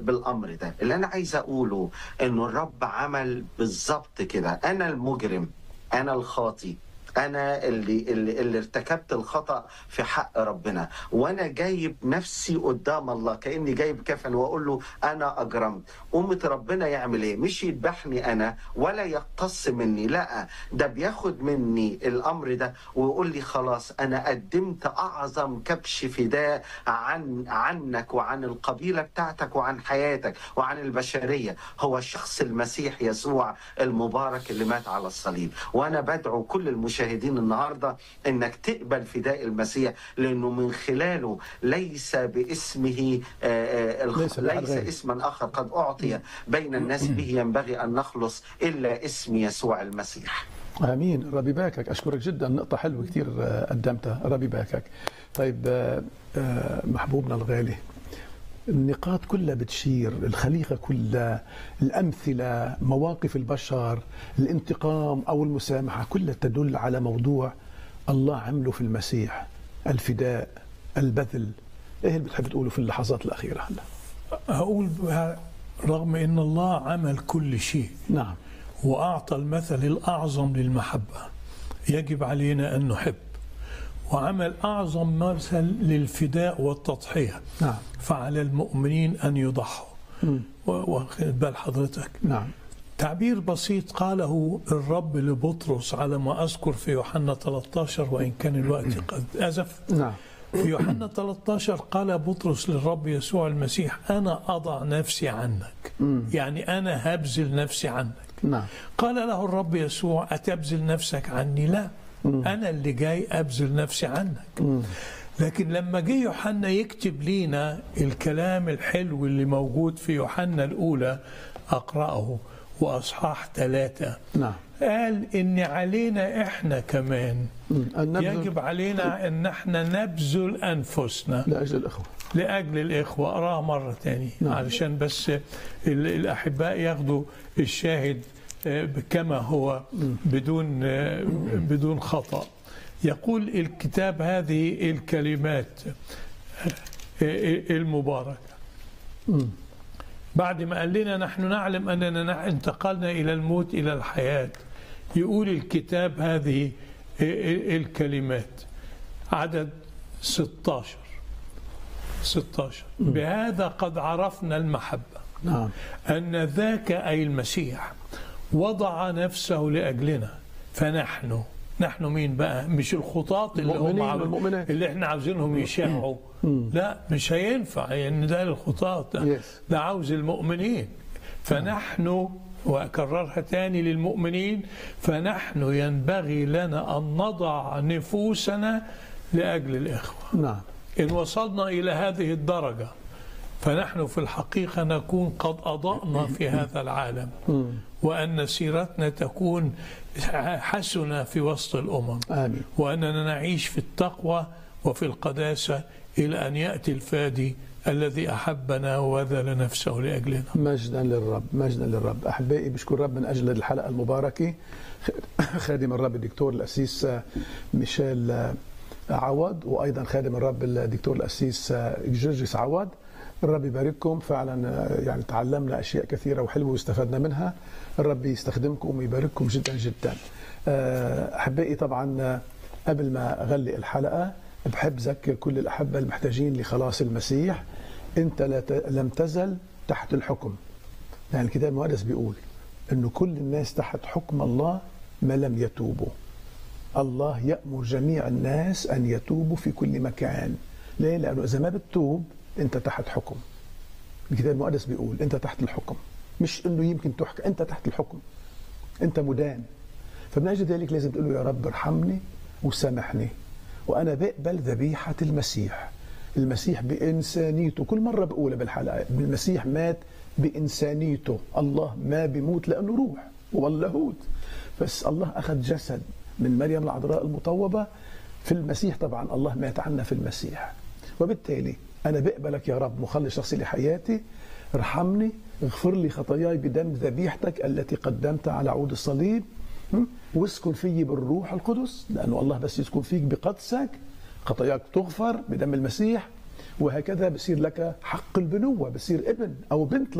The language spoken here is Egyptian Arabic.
بالامر ده اللي انا عايز اقوله انه الرب عمل بالظبط كده انا المجرم انا الخاطي انا اللي, اللي اللي ارتكبت الخطا في حق ربنا وانا جايب نفسي قدام الله كاني جايب كفن واقول له انا اجرمت قومة ربنا يعمل ايه مش يذبحني انا ولا يقتص مني لا ده بياخد مني الامر ده ويقول لي خلاص انا قدمت اعظم كبش فداء عن عنك وعن القبيله بتاعتك وعن حياتك وعن البشريه هو شخص المسيح يسوع المبارك اللي مات على الصليب وانا بدعو كل المشاهدين النهارده انك تقبل فداء المسيح لانه من خلاله ليس باسمه آه، آه، الخ- ليس بأحد ليس غيره. اسما اخر قد اعطي بين الناس به ينبغي ان نخلص الا اسم يسوع المسيح امين ربي باكك اشكرك جدا نقطه حلوه كثير آه، قدمتها ربي باكك طيب آه، آه، محبوبنا الغالي النقاط كلها بتشير الخليقة كلها الأمثلة مواقف البشر الانتقام أو المسامحة كلها تدل على موضوع الله عمله في المسيح الفداء البذل ايه اللي بتحب تقوله في اللحظات الأخيرة هلا أقول بها رغم أن الله عمل كل شيء نعم وأعطى المثل الأعظم للمحبة يجب علينا أن نحب وعمل أعظم مثل للفداء والتضحية نعم فعلى المؤمنين أن يضحوا مم. و- واخد بال حضرتك نعم تعبير بسيط قاله الرب لبطرس على ما أذكر في يوحنا 13 وإن كان الوقت قد أزف نعم في يوحنا 13 قال بطرس للرب يسوع المسيح أنا أضع نفسي عنك يعني أنا هبذل نفسي عنك نعم قال له الرب يسوع أتبذل نفسك عني لا أنا اللي جاي أبذل نفسي عنك لكن لما جه يوحنا يكتب لينا الكلام الحلو اللي موجود في يوحنا الأولى أقرأه وأصحاح ثلاثة نعم قال إن علينا إحنا كمان مم. أن نبذل يجب علينا ان احنا نبذل انفسنا لأجل الأخوة لاجل الاخوه اقراها مره تاني نعم. علشان بس ال- الاحباء ياخدوا الشاهد آه، كما هو بدون آه، بدون خطا يقول الكتاب هذه الكلمات آه، المباركه مم. بعد ما قال لنا نحن نعلم اننا نع- انتقلنا الى الموت الى الحياه يقول الكتاب هذه ال- الكلمات عدد 16 16 بهذا قد عرفنا المحبه نعم ان ذاك اي المسيح وضع نفسه لاجلنا فنحن نحن مين بقى مش الخطاة اللي هم المؤمنين عاو- والمؤمنات. اللي احنا عاوزينهم يشاعوا لا مش هينفع لان ده للخطاة ده, Yes. ده عاوز المؤمنين فنحن واكررها تاني للمؤمنين فنحن ينبغي لنا ان نضع نفوسنا لاجل الاخوه نعم إن وصلنا إلى هذه الدرجة فنحن في الحقيقة نكون قد أضأنا في هذا العالم وأن سيرتنا تكون حسنة في وسط الأمم آمين وأننا نعيش في التقوى وفي القداسة إلى أن يأتي الفادي الذي أحبنا وبذل نفسه لأجلنا مجدا للرب مجدا للرب احبائي بشكر الرب من اجل الحلقه المباركه خادم الرب الدكتور الاسيس ميشيل عوض وايضا خادم الرب الدكتور الاسيس جورجيس عوض الرب يبارككم فعلا يعني تعلمنا اشياء كثيره وحلوه واستفدنا منها الرب يستخدمكم ويبارككم جدا جدا احبائي طبعا قبل ما اغلق الحلقه بحب ذكر كل الاحبه المحتاجين لخلاص المسيح انت لا ت- لم تزل تحت الحكم يعني الكتاب المقدس بيقول انه كل الناس تحت حكم الله ما لم يتوبوا الله يأمر جميع الناس أن يتوبوا في كل مكان ليه؟ لأنه إذا ما بتتوب أنت تحت حكم الكتاب المقدس بيقول أنت تحت الحكم مش أنه يمكن تحكم أنت تحت الحكم أنت مدان فمن أجل ذلك لازم تقول له يا رب ارحمني وسامحني وأنا بقبل ذبيحة المسيح المسيح بإنسانيته كل مرة بقولها بالحلقة المسيح مات بإنسانيته الله ما بيموت لأنه روح واللاهوت بس الله أخذ جسد من مريم العذراء المطوبة في المسيح طبعا الله مات عنا في المسيح وبالتالي أنا بقبلك يا رب مخلص شخصي لحياتي ارحمني اغفر لي خطاياي بدم ذبيحتك التي قدمتها على عود الصليب م? واسكن في بالروح القدس لأنه الله بس يسكن فيك بقدسك خطاياك تغفر بدم المسيح وهكذا بصير لك حق البنوة بصير ابن أو بنت